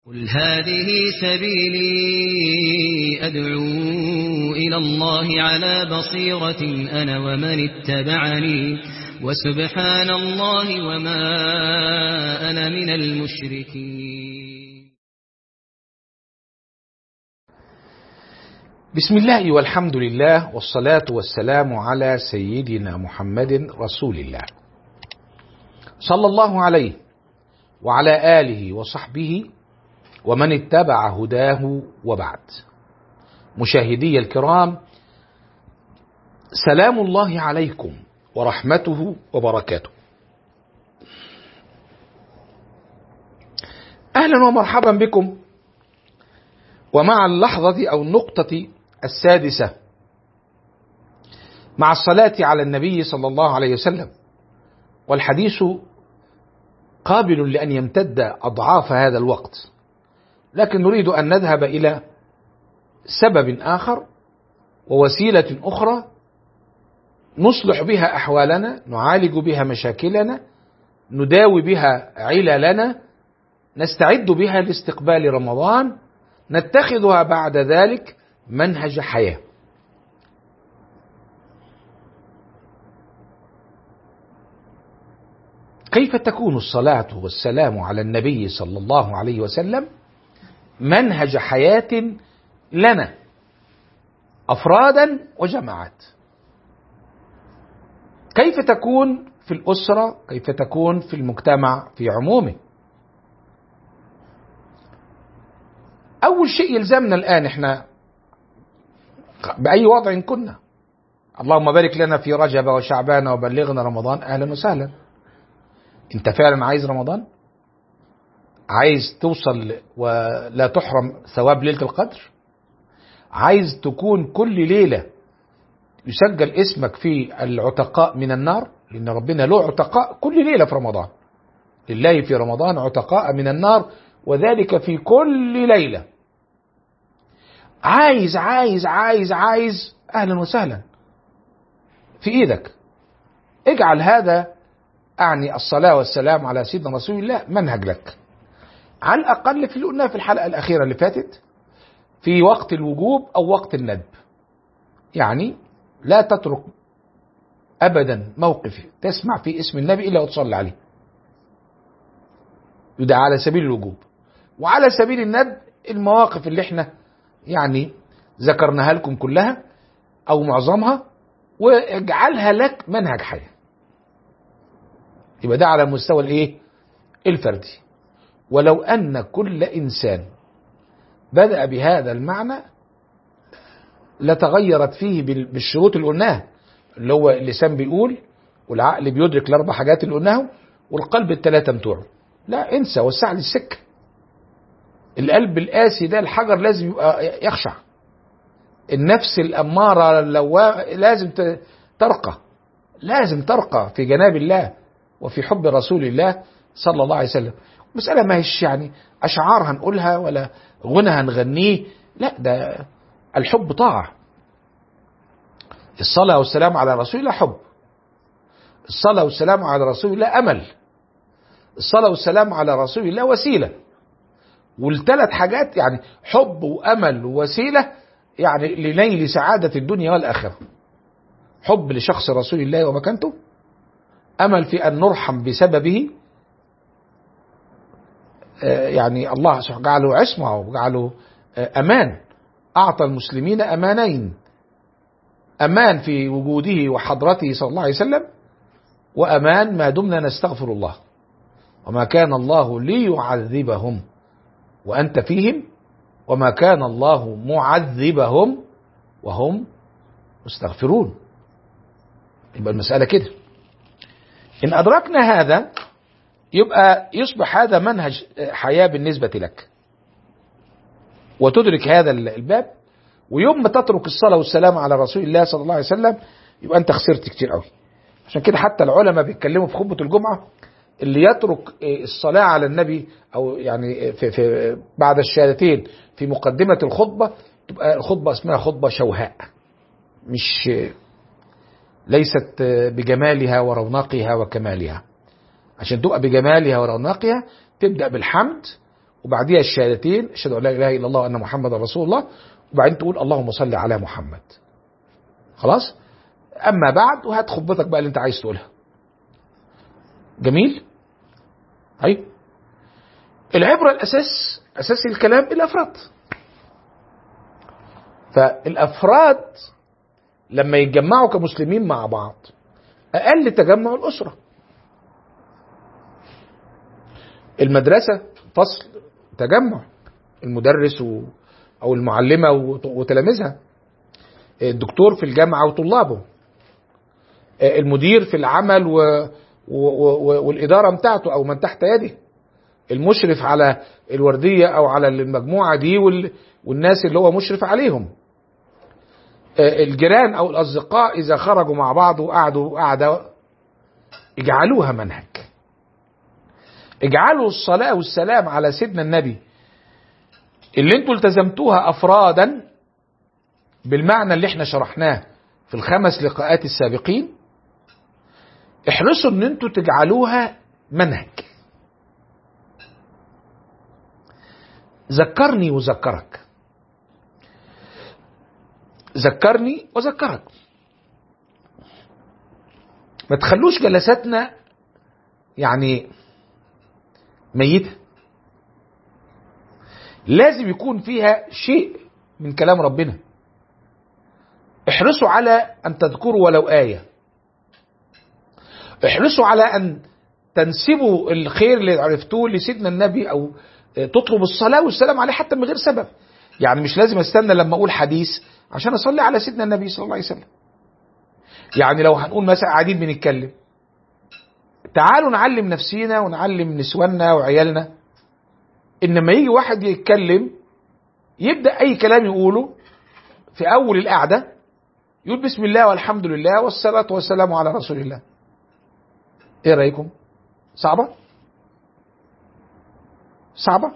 قل هذه سبيلي أدعو إلى الله على بصيرة أنا ومن اتبعني وسبحان الله وما أنا من المشركين بسم الله والحمد لله والصلاة والسلام على سيدنا محمد رسول الله صلى الله عليه وعلى آله وصحبه ومن اتبع هداه وبعد مشاهدي الكرام سلام الله عليكم ورحمته وبركاته اهلا ومرحبا بكم ومع اللحظه او النقطه السادسه مع الصلاه على النبي صلى الله عليه وسلم والحديث قابل لان يمتد اضعاف هذا الوقت لكن نريد ان نذهب الى سبب اخر ووسيله اخرى نصلح بها احوالنا نعالج بها مشاكلنا نداوي بها عللنا نستعد بها لاستقبال رمضان نتخذها بعد ذلك منهج حياه كيف تكون الصلاه والسلام على النبي صلى الله عليه وسلم منهج حياه لنا افرادا وجماعات كيف تكون في الاسره كيف تكون في المجتمع في عمومه اول شيء يلزمنا الان احنا باي وضع كنا اللهم بارك لنا في رجب وشعبان وبلغنا رمضان اهلا وسهلا انت فعلا عايز رمضان عايز توصل ولا تحرم ثواب ليله القدر عايز تكون كل ليله يسجل اسمك في العتقاء من النار لان ربنا له عتقاء كل ليله في رمضان لله في رمضان عتقاء من النار وذلك في كل ليله عايز عايز عايز عايز اهلا وسهلا في ايدك اجعل هذا اعني الصلاه والسلام على سيدنا رسول الله منهج لك على الاقل في اللي قلناه في الحلقه الاخيره اللي فاتت في وقت الوجوب او وقت الندب يعني لا تترك ابدا موقف تسمع فيه اسم النبي الا وتصلي عليه يدعى على سبيل الوجوب وعلى سبيل الندب المواقف اللي احنا يعني ذكرناها لكم كلها او معظمها واجعلها لك منهج حياه يبقى ده على المستوى الايه الفردي ولو ان كل انسان بدا بهذا المعنى لتغيرت فيه بالشروط اللي قلناها اللي هو اللسان بيقول والعقل بيدرك الاربع حاجات اللي قلناهم والقلب الثلاثه بتوعه لا انسى وسع لي السكه القلب القاسي ده الحجر لازم يبقى يخشع النفس الاماره اللواء لازم ترقى لازم ترقى في جناب الله وفي حب رسول الله صلى الله عليه وسلم مسألة ما هيش يعني أشعار هنقولها ولا غنى هنغنيه لا ده الحب طاعة الصلاة والسلام على رسول الله حب الصلاة والسلام على رسول الله أمل الصلاة والسلام على رسول الله وسيلة والثلاث حاجات يعني حب وأمل ووسيلة يعني لنيل سعادة الدنيا والآخرة حب لشخص رسول الله ومكانته أمل في أن نرحم بسببه يعني الله سبحانه جعله عصمة وجعله أمان أعطى المسلمين أمانين أمان في وجوده وحضرته صلى الله عليه وسلم وأمان ما دمنا نستغفر الله وما كان الله ليعذبهم وأنت فيهم وما كان الله معذبهم وهم مستغفرون يبقى المسألة كده إن أدركنا هذا يبقى يصبح هذا منهج حياة بالنسبة لك وتدرك هذا الباب ويوم ما تترك الصلاة والسلام على رسول الله صلى الله عليه وسلم يبقى أنت خسرت كتير قوي عشان كده حتى العلماء بيتكلموا في خطبة الجمعة اللي يترك الصلاة على النبي أو يعني في, في بعد الشهادتين في مقدمة الخطبة تبقى الخطبة اسمها خطبة شوهاء مش ليست بجمالها ورونقها وكمالها عشان تبقى بجمالها ورونقها تبدأ بالحمد وبعديها الشهادتين اشهد ان لا اله الا الله وان محمد رسول الله وبعدين تقول اللهم صل على محمد خلاص اما بعد وهات خطبتك بقى اللي انت عايز تقولها جميل ايوه العبره الاساس اساس الكلام الافراد فالافراد لما يتجمعوا كمسلمين مع بعض اقل تجمع الاسره المدرسه فصل تجمع المدرس و او المعلمه وت- وتلاميذها الدكتور في الجامعه وطلابه المدير في العمل و... و... و... والاداره بتاعته او من تحت يده المشرف على الورديه او على المجموعه دي وال... والناس اللي هو مشرف عليهم الجيران او الاصدقاء اذا خرجوا مع بعض وقعدوا قعده اجعلوها منهج اجعلوا الصلاه والسلام على سيدنا النبي اللي انتوا التزمتوها افرادا بالمعنى اللي احنا شرحناه في الخمس لقاءات السابقين احرصوا ان انتوا تجعلوها منهج ذكرني وذكرك ذكرني وذكرك ما تخلوش جلساتنا يعني ميتة لازم يكون فيها شيء من كلام ربنا احرصوا على أن تذكروا ولو آية احرصوا على أن تنسبوا الخير اللي عرفتوه لسيدنا النبي أو تطلب الصلاة والسلام عليه حتى من غير سبب يعني مش لازم استنى لما أقول حديث عشان أصلي على سيدنا النبي صلى الله عليه وسلم يعني لو هنقول مثلا قاعدين بنتكلم تعالوا نعلم نفسينا ونعلم نسواننا وعيالنا ان لما يجي واحد يتكلم يبدا اي كلام يقوله في اول القعده يقول بسم الله والحمد لله والصلاه والسلام على رسول الله ايه رايكم صعبه صعبه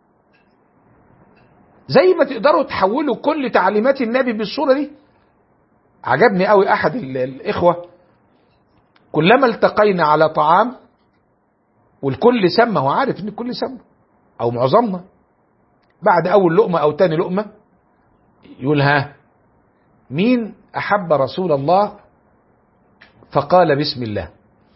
زي ما تقدروا تحولوا كل تعليمات النبي بالصوره دي عجبني قوي احد الاخوه كلما التقينا على طعام والكل سمى هو عارف ان الكل سمى او معظمنا بعد اول لقمه او تاني لقمه يقول ها مين احب رسول الله فقال بسم الله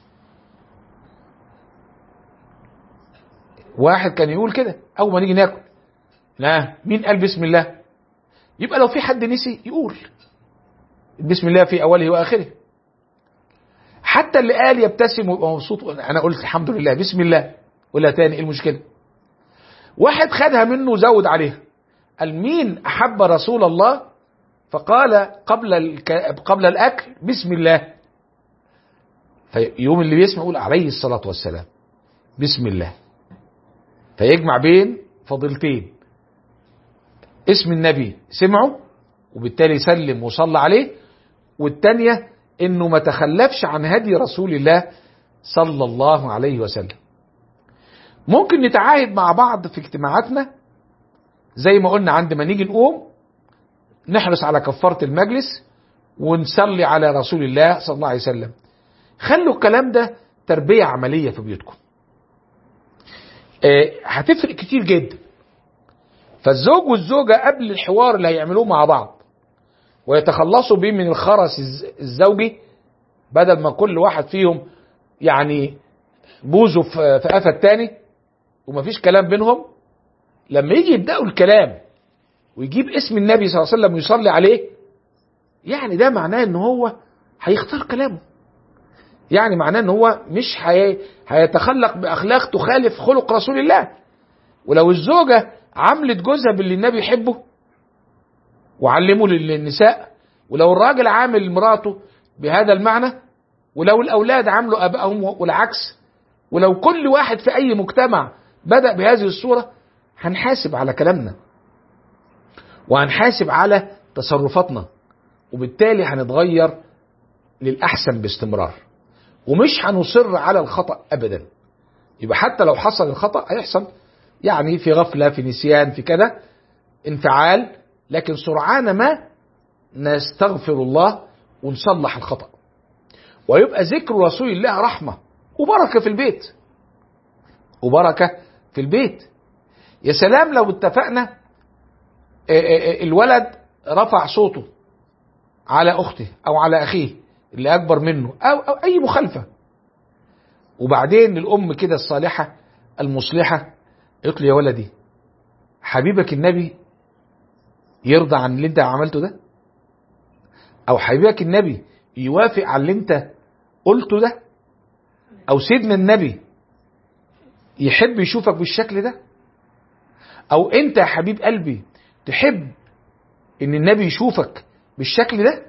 واحد كان يقول كده اول ما نيجي ناكل لا مين قال بسم الله يبقى لو في حد نسي يقول بسم الله في اوله واخره حتى اللي قال يبتسم ويبقى مبسوط انا قلت الحمد لله بسم الله ولا تاني ايه المشكله واحد خدها منه وزود عليها قال مين احب رسول الله فقال قبل الك... قبل الاكل بسم الله فيوم اللي بيسمع يقول عليه الصلاه والسلام بسم الله فيجمع بين فضيلتين اسم النبي سمعه وبالتالي سلم وصلى عليه والتانية انه ما تخلفش عن هدي رسول الله صلى الله عليه وسلم ممكن نتعاهد مع بعض في اجتماعاتنا زي ما قلنا عندما نيجي نقوم نحرص على كفارة المجلس ونصلي على رسول الله صلى الله عليه وسلم خلوا الكلام ده تربية عملية في بيوتكم اه هتفرق كتير جدا فالزوج والزوجة قبل الحوار اللي هيعملوه مع بعض ويتخلصوا بيه من الخرس الزوجي بدل ما كل واحد فيهم يعني بوزه في قفا التاني ومفيش كلام بينهم لما يجي يبداوا الكلام ويجيب اسم النبي صلى الله عليه وسلم ويصلي عليه يعني ده معناه ان هو هيختار كلامه يعني معناه ان هو مش هي... هيتخلق باخلاق تخالف خلق رسول الله ولو الزوجه عملت جوزها باللي النبي يحبه وعلمه للنساء ولو الراجل عامل مراته بهذا المعنى ولو الاولاد عاملوا ابائهم والعكس ولو كل واحد في اي مجتمع بدا بهذه الصوره هنحاسب على كلامنا وهنحاسب على تصرفاتنا وبالتالي هنتغير للاحسن باستمرار ومش هنصر على الخطا ابدا يبقى حتى لو حصل الخطا هيحصل يعني في غفله في نسيان في كذا انفعال لكن سرعان ما نستغفر الله ونصلح الخطأ ويبقى ذكر رسول الله رحمة وبركة في البيت وبركة في البيت يا سلام لو اتفقنا آه، آه، آه، الولد رفع صوته على اخته او على اخيه اللي اكبر منه او, أو اي مخالفه وبعدين الام كده الصالحه المصلحه قلت له يا ولدي حبيبك النبي يرضى عن اللي انت عملته ده او حبيبك النبي يوافق على اللي انت قلته ده او سيدنا النبي يحب يشوفك بالشكل ده او انت يا حبيب قلبي تحب ان النبي يشوفك بالشكل ده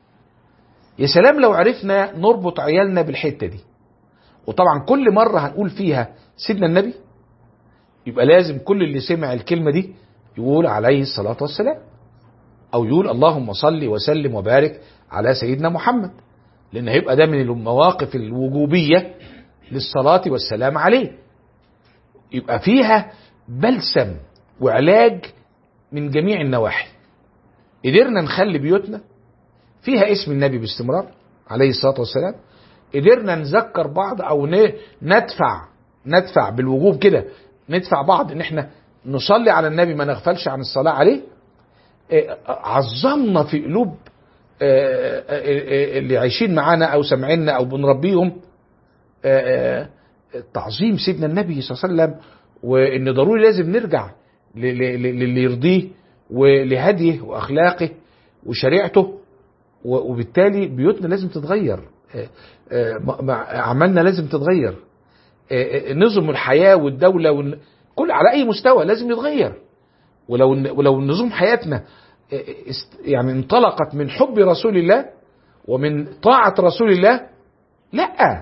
يا سلام لو عرفنا نربط عيالنا بالحته دي وطبعا كل مره هنقول فيها سيدنا النبي يبقى لازم كل اللي سمع الكلمه دي يقول عليه الصلاه والسلام او يقول اللهم صل وسلم وبارك على سيدنا محمد لان هيبقى ده من المواقف الوجوبيه للصلاه والسلام عليه يبقى فيها بلسم وعلاج من جميع النواحي قدرنا نخلي بيوتنا فيها اسم النبي باستمرار عليه الصلاه والسلام قدرنا نذكر بعض او ن- ندفع ندفع بالوجوب كده ندفع بعض ان احنا نصلي على النبي ما نغفلش عن الصلاه عليه آه، عظمنا في قلوب آه، آه، آه، اللي عايشين معانا او سامعيننا او بنربيهم آه، آه، تعظيم سيدنا النبي صلى الله عليه وسلم وان ضروري لازم نرجع ل- ل- ل- للي يرضيه ولهديه واخلاقه وشريعته و- وبالتالي بيوتنا لازم تتغير آه، آه، م- مع- اعمالنا لازم تتغير آه، آه، نظم الحياه والدوله والن... كل على اي مستوى لازم يتغير ولو ولو نظام حياتنا آه، است- يعني انطلقت من حب رسول الله ومن طاعه رسول الله لا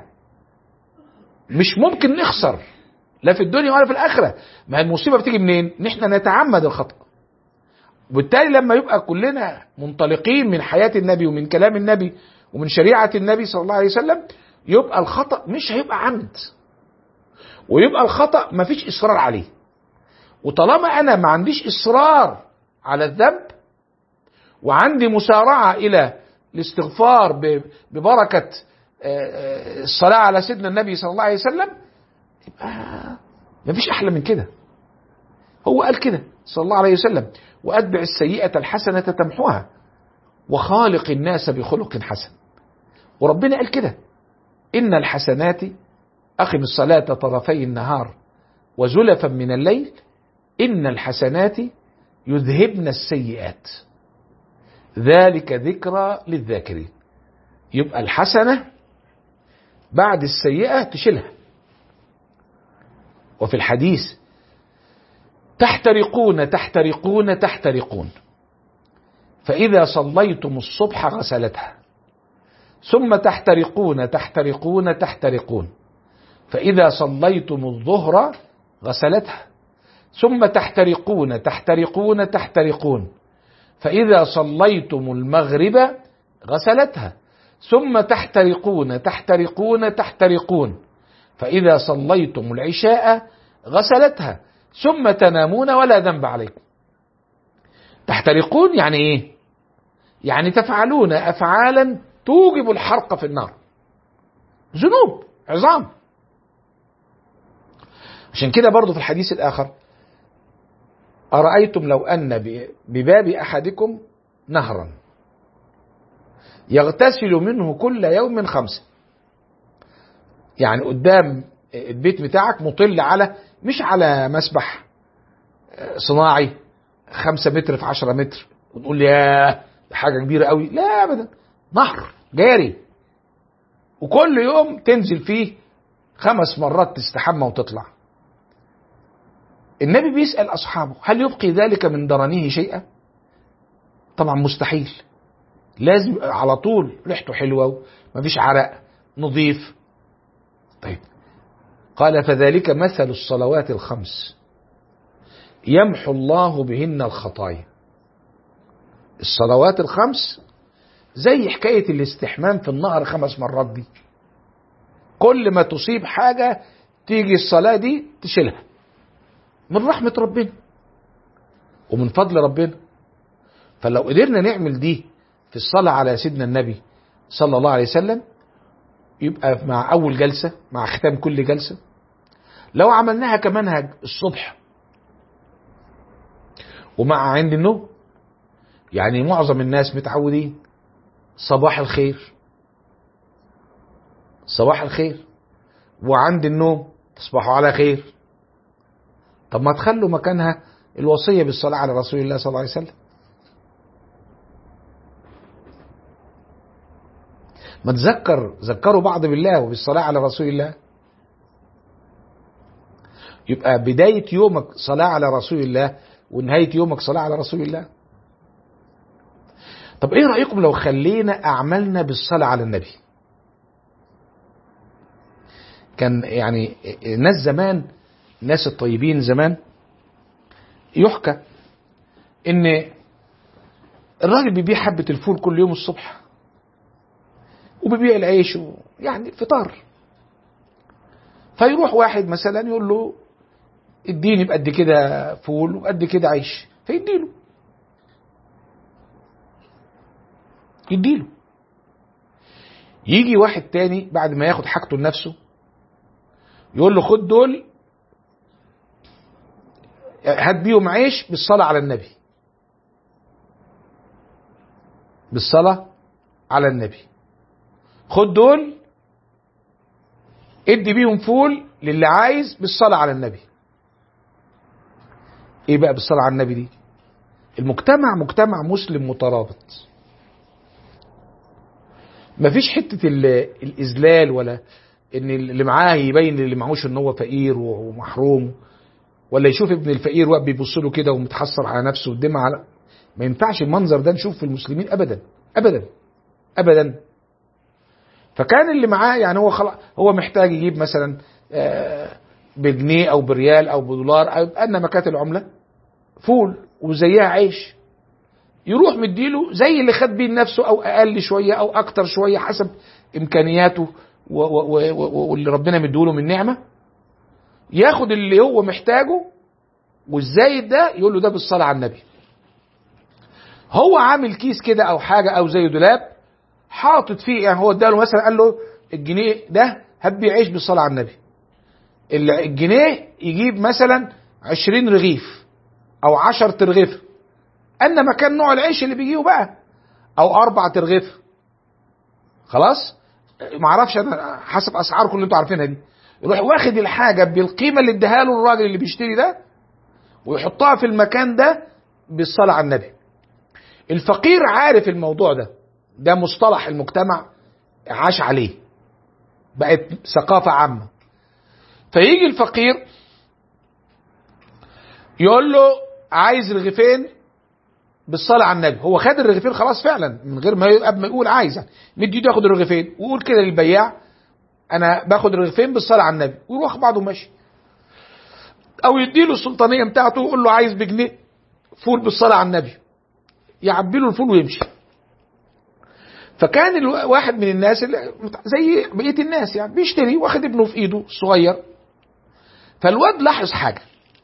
مش ممكن نخسر لا في الدنيا ولا في الاخره ما المصيبه بتيجي منين ان احنا نتعمد الخطا وبالتالي لما يبقى كلنا منطلقين من حياه النبي ومن كلام النبي ومن شريعه النبي صلى الله عليه وسلم يبقى الخطا مش هيبقى عمد ويبقى الخطا مفيش اصرار عليه وطالما انا ما عنديش اصرار على الذنب وعندي مسارعه الى الاستغفار ب- ببركه آه، آه، الصلاه على سيدنا النبي صلى الله عليه وسلم يبقى مفيش احلى من كده هو قال كده صلى الله عليه وسلم واتبع السيئه الحسنه تمحوها وخالق الناس بخلق حسن وربنا قال كده ان الحسنات اقم الصلاه طرفي النهار وزلفا من الليل ان الحسنات يذهبن السيئات ذلك ذكرى للذاكرين يبقى الحسنه بعد السيئه تشيلها وفي الحديث تحترقون تحترقون تحترقون فإذا صليتم الصبح غسلتها ثم تحترقون تحترقون تحترقون فإذا صليتم الظهر غسلتها ثم تحترقون تحترقون تحترقون فإذا صليتم المغرب غسلتها ثم تحترقون تحترقون تحترقون فإذا صليتم العشاء غسلتها ثم تنامون ولا ذنب عليكم تحترقون يعني ايه يعني تفعلون افعالا توجب الحرق في النار ذنوب عظام عشان كده برضو في الحديث الاخر ارايتم لو ان بباب احدكم نهرا يغتسل منه كل يوم خمسه يعني قدام البيت بتاعك مطل على مش على مسبح صناعي خمسة متر في عشرة متر وتقول لي ياه ده حاجة كبيرة قوي لا أبدا نهر جاري وكل يوم تنزل فيه خمس مرات تستحمى وتطلع النبي بيسأل أصحابه هل يبقي ذلك من درنيه شيئا طبعا مستحيل لازم على طول ريحته حلوة مفيش عرق نظيف طيب قال فذلك مثل الصلوات الخمس يمحو الله بهن الخطايا الصلوات الخمس زي حكاية الاستحمام في النهر خمس مرات دي كل ما تصيب حاجة تيجي الصلاة دي تشيلها من رحمة ربنا ومن فضل ربنا فلو قدرنا نعمل دي في الصلاة على سيدنا النبي صلى الله عليه وسلم يبقى مع أول جلسة مع ختام كل جلسة لو عملناها كمنهج الصبح ومع عند النوم يعني معظم الناس متعودين صباح الخير صباح الخير وعند النوم تصبحوا على خير طب ما تخلوا مكانها الوصية بالصلاة على رسول الله صلى الله عليه وسلم ما تذكر ذكروا بعض بالله وبالصلاة على رسول الله يبقى بداية يومك صلاة على رسول الله ونهاية يومك صلاة على رسول الله طب ايه رأيكم لو خلينا أعمالنا بالصلاة على النبي كان يعني الناس زمان الناس الطيبين زمان يحكى ان الراجل بيبيع حبة الفول كل يوم الصبح وبيبيع العيش و... يعني فطار فيروح واحد مثلا يقول له اديني بقد كده فول وقد كده عيش فيديله يديله يجي واحد تاني بعد ما ياخد حاجته لنفسه يقول له خد دول هات بيهم عيش بالصلاة على النبي بالصلاة على النبي خد دول ادي بيهم فول للي عايز بالصلاة على النبي ايه بقى بالصلاة على النبي دي المجتمع مجتمع مسلم مترابط مفيش حتة الإذلال ولا إن اللي معاه يبين اللي معهوش إن هو فقير ومحروم ولا يشوف ابن الفقير واقف بيبص له كده ومتحسر على نفسه والدمع على ما ينفعش المنظر ده نشوف في المسلمين أبدا أبدا أبدا فكان اللي معاه يعني هو خلاص هو محتاج يجيب مثلا بجنيه او بريال او بدولار او ان ما كانت العمله فول وزيها عيش يروح مديله زي اللي خد بيه نفسه او اقل شويه او اكتر شويه حسب امكانياته واللي ربنا مديله من نعمه ياخد اللي هو محتاجه والزايد ده يقول له ده بالصلاه على النبي هو عامل كيس كده او حاجه او زي دولاب حاطط فيه يعني هو اداله مثلا قال له الجنيه ده هبي عيش بالصلاه على النبي الجنيه يجيب مثلا 20 رغيف او 10 ترغيف ان مكان نوع العيش اللي بيجيبه بقى او اربع ترغيف خلاص ما اعرفش انا حسب اسعاركم اللي انتوا عارفينها دي يروح واخد الحاجه بالقيمه اللي اداها له الراجل اللي بيشتري ده ويحطها في المكان ده بالصلاه على النبي الفقير عارف الموضوع ده ده مصطلح المجتمع عاش عليه بقت ثقافه عامه فيجي الفقير يقول له عايز رغيفين بالصلاة على النبي هو خد الرغيفين خلاص فعلا من غير ما قبل ما يقول عايز يعني مد ايده ياخد الرغيفين ويقول كده للبياع انا باخد الرغيفين بالصلاة على النبي ويروح بعضه ماشي او يديله السلطانية بتاعته ويقول له عايز بجنيه فول بالصلاة على النبي يعبي له الفول ويمشي فكان الواحد من الناس اللي زي بقيه الناس يعني بيشتري واخد ابنه في ايده الصغير فالواد لاحظ حاجه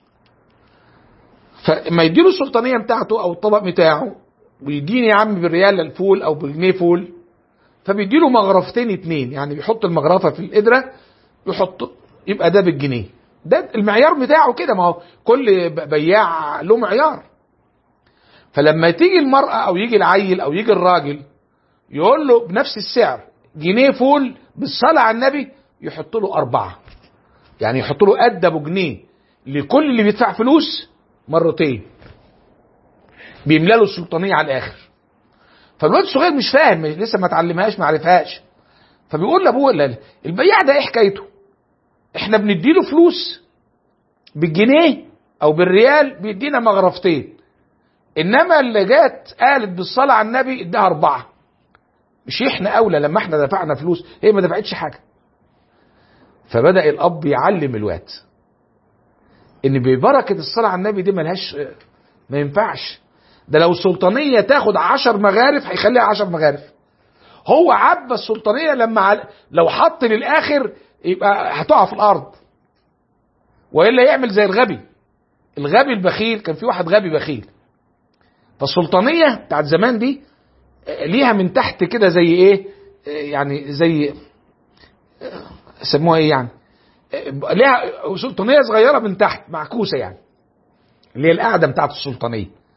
فما يديله السلطانيه بتاعته او الطبق بتاعه ويديني يا عم بالريال الفول او بالجنيه فول فبيديله مغرفتين اتنين يعني بيحط المغرفه في القدره يحط يبقى ده بالجنيه ده المعيار بتاعه كده ما هو كل بياع له معيار فلما تيجي المرأة أو يجي العيل أو يجي الراجل يقول له بنفس السعر جنيه فول بالصلاة على النبي يحط له أربعة يعني يحط له قد أبو جنيه لكل اللي بيدفع فلوس مرتين بيملى له السلطانية على الآخر فالواد الصغير مش فاهم لسه ما اتعلمهاش ما عرفهاش فبيقول لابوه لا البياع ده ايه حكايته؟ احنا بنديله فلوس بالجنيه او بالريال بيدينا مغرفتين انما اللي جات قالت بالصلاه على النبي اداها اربعه مش احنا اولى لما احنا دفعنا فلوس هي ما دفعتش حاجه فبدا الاب يعلم الواد ان ببركه الصلاه على النبي دي ملهاش ما ينفعش ده لو السلطانيه تاخد عشر مغارف هيخليها عشر مغارف هو عبى السلطانيه لما عل... لو حط للاخر يبقى هتقع في الارض والا يعمل زي الغبي الغبي البخيل كان في واحد غبي بخيل فالسلطانيه بتاعت زمان دي ليها من تحت كده زي ايه يعني زي سموها ايه يعني ليها سلطانيه صغيره من تحت معكوسه يعني اللي هي القاعده بتاعت السلطانيه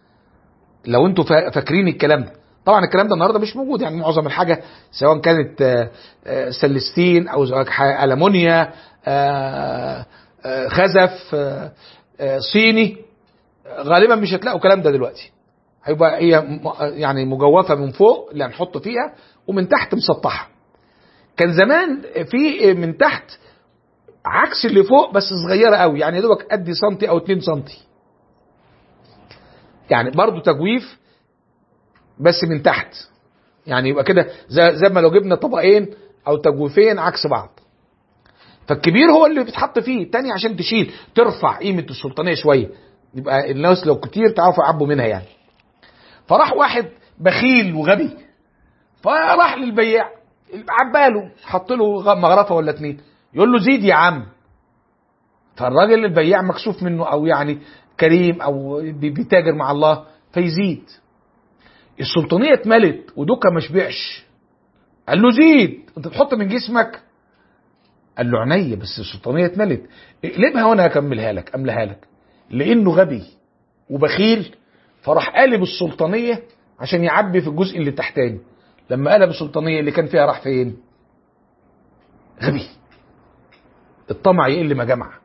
لو انتوا فا- فاكرين الكلام ده طبعا الكلام ده النهارده مش موجود يعني معظم الحاجه سواء كانت آه، آه، سلستين او سواء ح- المونيا آه، آه، خزف آه، آه، صيني غالبا مش هتلاقوا الكلام ده دلوقتي هيبقى هي م- يعني مجوفه من فوق اللي هنحط فيها ومن تحت مسطحه كان زمان في من تحت عكس اللي فوق بس صغيره قوي يعني يا دوبك قد سنتي او 2 سنتي يعني برضو تجويف بس من تحت يعني يبقى كده زي, زي ما لو جبنا طبقين او تجويفين عكس بعض فالكبير هو اللي بيتحط فيه التاني عشان تشيل ترفع قيمه السلطانيه شويه يبقى الناس لو كتير تعرفوا يعبوا منها يعني فراح واحد بخيل وغبي فراح للبياع عباله حط له غ- مغرفه ولا اتنين يقول له زيد يا عم فالراجل البياع مكسوف منه او يعني كريم او بي- بيتاجر مع الله فيزيد السلطانيه اتملت ودوكا ما شبعش قال له زيد انت تحط من جسمك قال له عينيا بس السلطانيه اتملت اقلبها وانا هكملها لك املاها لك لانه غبي وبخيل فراح قالب السلطانيه عشان يعبي في الجزء اللي تحتاني لما قلب السلطانيه اللي كان فيها راح فين غبي الطمع يقل ما جمع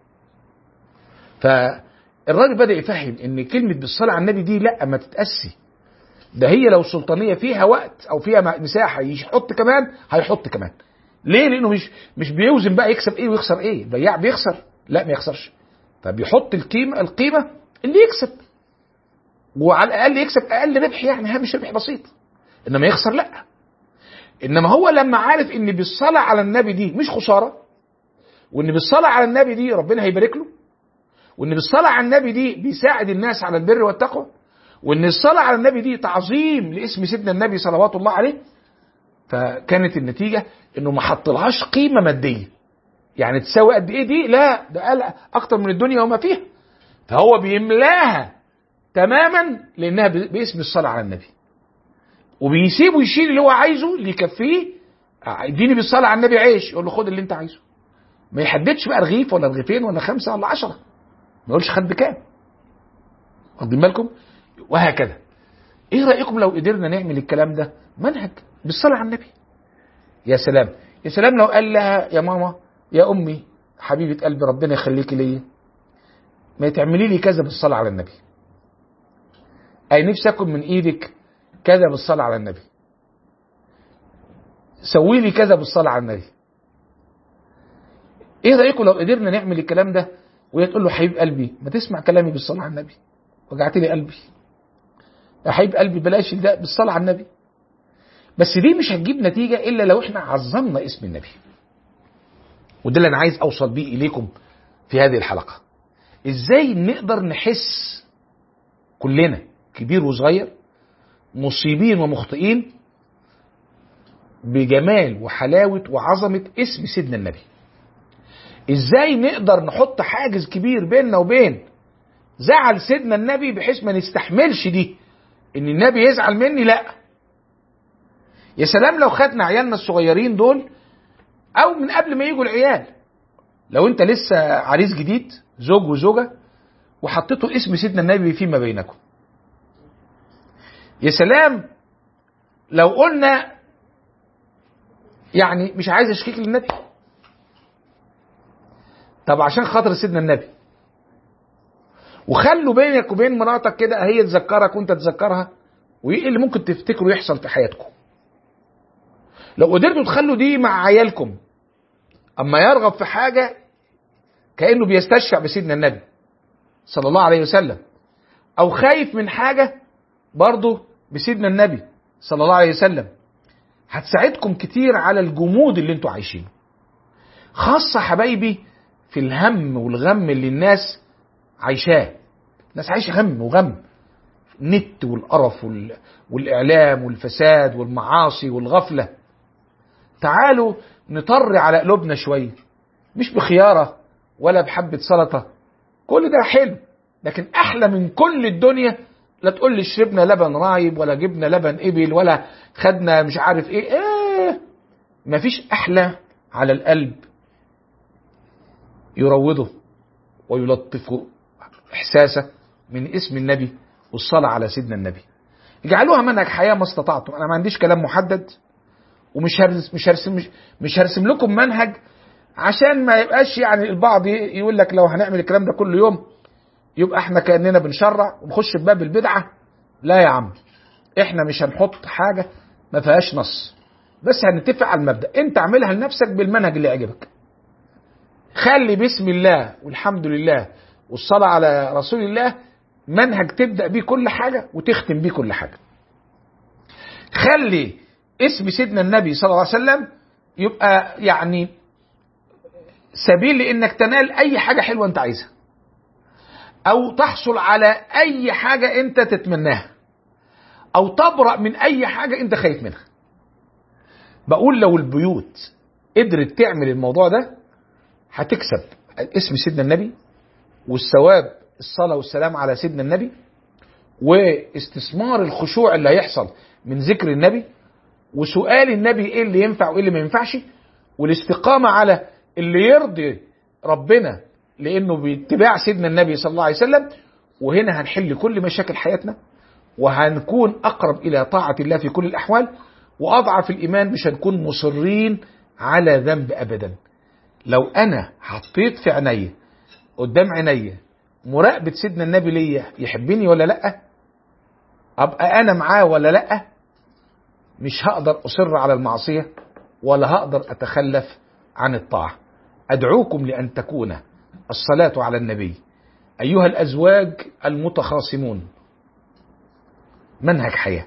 فالراجل بدا يفهم ان كلمه بالصلاه على النبي دي لا ما تتاسي ده هي لو السلطانيه فيها وقت او فيها مساحه يحط كمان هيحط كمان ليه لانه مش مش بيوزن بقى يكسب ايه ويخسر ايه البياع بيخسر لا ما يخسرش فبيحط القيمه القيمه اللي يكسب وعلى الاقل يكسب اقل ربح يعني هامش ربح بسيط انما يخسر لا انما هو لما عارف ان بالصلاه على النبي دي مش خساره وان بالصلاه على النبي دي ربنا هيبارك له وان بالصلاه على النبي دي بيساعد الناس على البر والتقوى وان الصلاه على النبي دي تعظيم لاسم سيدنا النبي صلوات الله عليه فكانت النتيجه انه ما حطلهاش قيمه ماديه يعني تساوي قد ايه دي لا ده قال اكتر من الدنيا وما فيها فهو بيملاها تماما لانها ب- باسم الصلاه على النبي وبيسيبه يشيل اللي هو عايزه اللي يكفيه اديني بالصلاه على النبي عيش يقول له خد اللي انت عايزه ما يحددش بقى رغيف ولا رغيفين ولا خمسه ولا عشره ما يقولش خد بكام واخدين بالكم وهكذا ايه رايكم لو قدرنا نعمل الكلام ده منهج بالصلاه على النبي يا سلام يا سلام لو قال لها يا ماما يا امي حبيبه قلبي ربنا يخليكي ليا ما تعملي لي كذا بالصلاه على النبي اي نفسي اكل من ايدك كذا بالصلاه على النبي سوي لي كذا بالصلاه على النبي ايه رايكم لو قدرنا نعمل الكلام ده وهي تقول له حبيب قلبي ما تسمع كلامي بالصلاه على النبي وجعت لي قلبي يا حبيب قلبي بلاش ده بالصلاه على النبي بس دي مش هتجيب نتيجه الا لو احنا عظمنا اسم النبي وده اللي انا عايز اوصل بيه اليكم في هذه الحلقه ازاي نقدر نحس كلنا كبير وصغير مصيبين ومخطئين بجمال وحلاوه وعظمه اسم سيدنا النبي ازاي نقدر نحط حاجز كبير بيننا وبين زعل سيدنا النبي بحيث ما نستحملش دي ان النبي يزعل مني لا يا سلام لو خدنا عيالنا الصغيرين دول او من قبل ما يجوا العيال لو انت لسه عريس جديد زوج وزوجه وحطيتوا اسم سيدنا النبي فيما بينكم يا سلام لو قلنا يعني مش عايز اشكيك للنبي طب عشان خاطر سيدنا النبي وخلوا بينك وبين مراتك كده هي تذكرك وانت تذكرها وايه اللي ممكن تفتكروا يحصل في حياتكم لو قدرتوا تخلوا دي مع عيالكم اما يرغب في حاجه كانه بيستشفع بسيدنا النبي صلى الله عليه وسلم او خايف من حاجه برضه بسيدنا النبي صلى الله عليه وسلم هتساعدكم كتير على الجمود اللي انتوا عايشينه خاصة حبايبي في الهم والغم اللي الناس عايشاه الناس عايشة هم وغم النت والقرف وال... والإعلام والفساد والمعاصي والغفلة تعالوا نطر على قلوبنا شوية مش بخيارة ولا بحبة سلطة كل ده حلو لكن أحلى من كل الدنيا لا تقول لي شربنا لبن رايب ولا جبنا لبن إبل ولا خدنا مش عارف إيه إيه مفيش أحلى على القلب يروضه ويلطفه إحساسه من اسم النبي والصلاة على سيدنا النبي اجعلوها منهج حياه ما استطعتم انا ما عنديش كلام محدد ومش هرسم مش هرسم مش, مش هرسم لكم منهج عشان ما يبقاش يعني البعض يقول لك لو هنعمل الكلام ده كل يوم يبقى احنا كاننا بنشرع ونخش في باب البدعه لا يا عم احنا مش هنحط حاجه ما فيهاش نص بس هنتفق على المبدا انت اعملها لنفسك بالمنهج اللي يعجبك خلي بسم الله والحمد لله والصلاه على رسول الله منهج تبدا بيه كل حاجه وتختم بيه كل حاجه خلي اسم سيدنا النبي صلى الله عليه وسلم يبقى يعني سبيل لانك تنال اي حاجه حلوه انت عايزها او تحصل على اي حاجه انت تتمناها او تبرأ من اي حاجه انت خايف منها بقول لو البيوت قدرت تعمل الموضوع ده هتكسب اسم سيدنا النبي والثواب الصلاه والسلام على سيدنا النبي واستثمار الخشوع اللي هيحصل من ذكر النبي وسؤال النبي ايه اللي ينفع وايه اللي ما ينفعش والاستقامه على اللي يرضي ربنا لانه باتباع سيدنا النبي صلى الله عليه وسلم وهنا هنحل كل مشاكل حياتنا وهنكون اقرب الى طاعه الله في كل الاحوال واضعف الايمان مش هنكون مصرين على ذنب ابدا لو انا حطيت في عينيا قدام عينيا مراقبه سيدنا النبي ليا يحبني ولا لا ابقى انا معاه ولا لا مش هقدر اصر على المعصيه ولا هقدر اتخلف عن الطاعه ادعوكم لان تكون الصلاه على النبي ايها الازواج المتخاصمون منهج حياه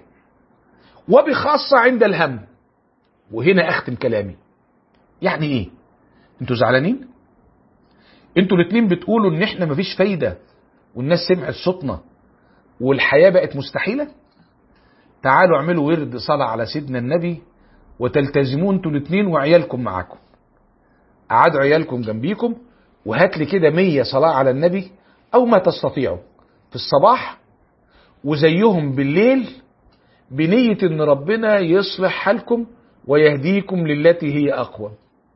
وبخاصه عند الهم وهنا اختم كلامي يعني ايه انتوا زعلانين انتوا الاتنين بتقولوا ان احنا مفيش فايده والناس سمعت صوتنا والحياه بقت مستحيله تعالوا اعملوا ورد صلاه على سيدنا النبي وتلتزمون انتوا الاتنين وعيالكم معاكم قعدوا عيالكم جنبيكم وهات لي كده 100 صلاه على النبي او ما تستطيعوا في الصباح وزيهم بالليل بنيه ان ربنا يصلح حالكم ويهديكم للتي هي اقوى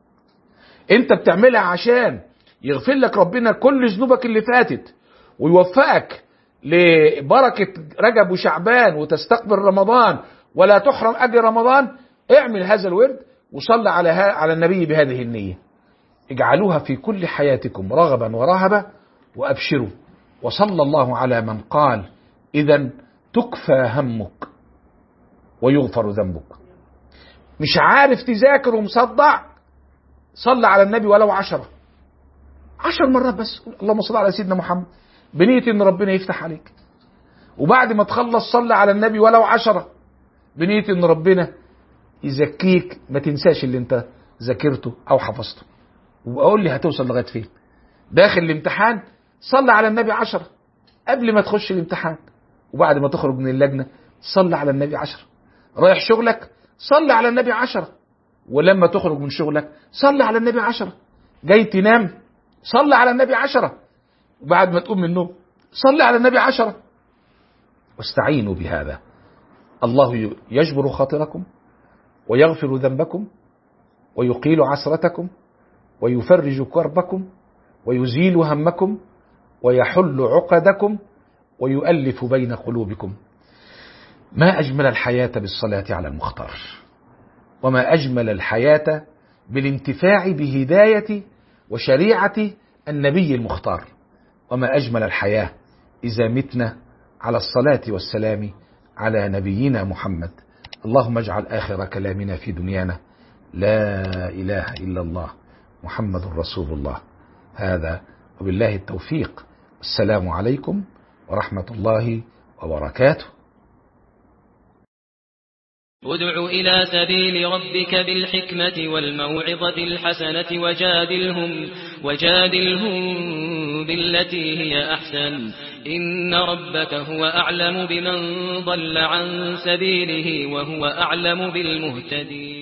انت بتعملها عشان يغفر لك ربنا كل ذنوبك اللي فاتت ويوفقك لبركة رجب وشعبان وتستقبل رمضان ولا تحرم أجر رمضان اعمل هذا الورد وصل على على النبي بهذه النية اجعلوها في كل حياتكم رغبا ورهبا وأبشروا وصلى الله على من قال إذا تكفى همك ويغفر ذنبك مش عارف تذاكر ومصدع صل على النبي ولو عشرة عشر مرات بس اللهم صل على سيدنا محمد بنية ان ربنا يفتح عليك وبعد ما تخلص صلي على النبي ولو عشرة بنية ان ربنا يزكيك ما تنساش اللي انت ذاكرته او حفظته وقول لي هتوصل لغايه فين داخل الامتحان صلي على النبي عشرة قبل ما تخش الامتحان وبعد ما تخرج من اللجنه صلي على النبي عشرة رايح شغلك صلي على النبي عشرة ولما تخرج من شغلك صلي على النبي عشرة جاي تنام صلي على النبي عشرة وبعد ما تقوم من النوم صلي على النبي عشرة واستعينوا بهذا الله يجبر خاطركم ويغفر ذنبكم ويقيل عسرتكم ويفرج كربكم ويزيل همكم ويحل عقدكم ويؤلف بين قلوبكم ما أجمل الحياة بالصلاة على المختار وما أجمل الحياة بالانتفاع بهداية وشريعة النبي المختار وما أجمل الحياة إذا متنا على الصلاة والسلام على نبينا محمد اللهم اجعل آخر كلامنا في دنيانا لا إله إلا الله محمد رسول الله هذا وبالله التوفيق السلام عليكم ورحمة الله وبركاته ادع إلى سبيل ربك بالحكمة والموعظة الحسنة وجادلهم وجادلهم بالتي هي أحسن إن ربك هو أعلم بمن ضل عن سبيله وهو أعلم بالمهتدين